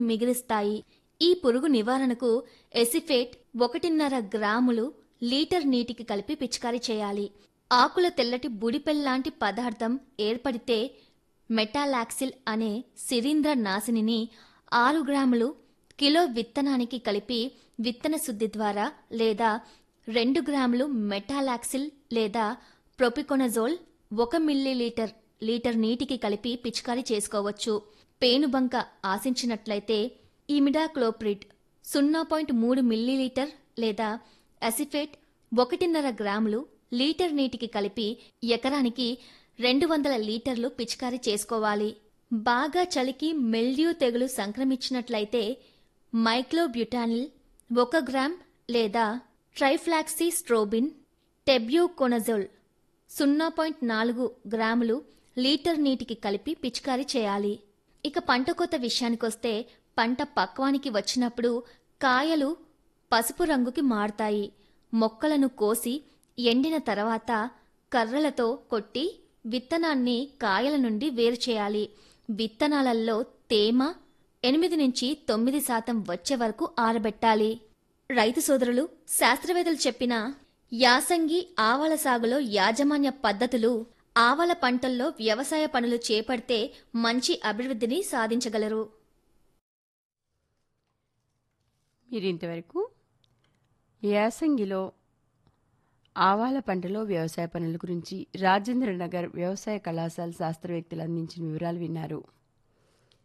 మిగిలిస్తాయి ఈ పురుగు నివారణకు ఎసిఫేట్ ఒకటిన్నర గ్రాములు లీటర్ నీటికి కలిపి పిచికారీ చేయాలి ఆకుల తెల్లటి బుడిపెల్లాంటి పదార్థం ఏర్పడితే మెటాలాక్సిల్ అనే శిలీంద్ర నాశినిని ఆరు గ్రాములు కిలో విత్తనానికి కలిపి విత్తన శుద్ధి ద్వారా లేదా రెండు గ్రాములు మెటాలాక్సిల్ లేదా ప్రొపికొనజోల్ ఒక మిల్లీలీటర్ లీటర్ నీటికి కలిపి పిచికారీ చేసుకోవచ్చు పేనుబంక ఆశించినట్లయితే ఇమిడాక్లోప్రిడ్ సున్నా పాయింట్ మూడు మిల్లీలీటర్ లేదా అసిఫేట్ ఒకటిన్నర గ్రాములు లీటర్ నీటికి కలిపి ఎకరానికి రెండు వందల లీటర్లు పిచికారీ చేసుకోవాలి బాగా చలికి మెల్డ్యూ తెగులు సంక్రమించినట్లయితే మైక్లోబ్యూటానిల్ ఒక గ్రామ్ లేదా ట్రైఫ్లాక్సీ స్ట్రోబిన్ టెబ్యూకొనజోల్ సున్నా పాయింట్ నాలుగు గ్రాములు లీటర్ నీటికి కలిపి పిచికారీ చేయాలి ఇక పంట కోత విషయానికొస్తే పంట పక్వానికి వచ్చినప్పుడు కాయలు పసుపు రంగుకి మారుతాయి మొక్కలను కోసి ఎండిన తర్వాత కర్రలతో కొట్టి విత్తనాన్ని కాయల నుండి వేరు చేయాలి విత్తనాలలో తేమ ఎనిమిది నుంచి తొమ్మిది శాతం వచ్చే వరకు ఆరబెట్టాలి రైతు సోదరులు శాస్త్రవేత్తలు చెప్పిన యాసంగి ఆవాల సాగులో యాజమాన్య పద్ధతులు ఆవాల పంటల్లో వ్యవసాయ పనులు చేపడితే మంచి అభివృద్ధిని సాధించగలరు మీరు ఇంతవరకు యాసంగిలో ఆవాల పంటలో వ్యవసాయ పనుల గురించి రాజేంద్ర నగర్ వ్యవసాయ కళాశాల శాస్త్రవేత్తలు అందించిన వివరాలు విన్నారు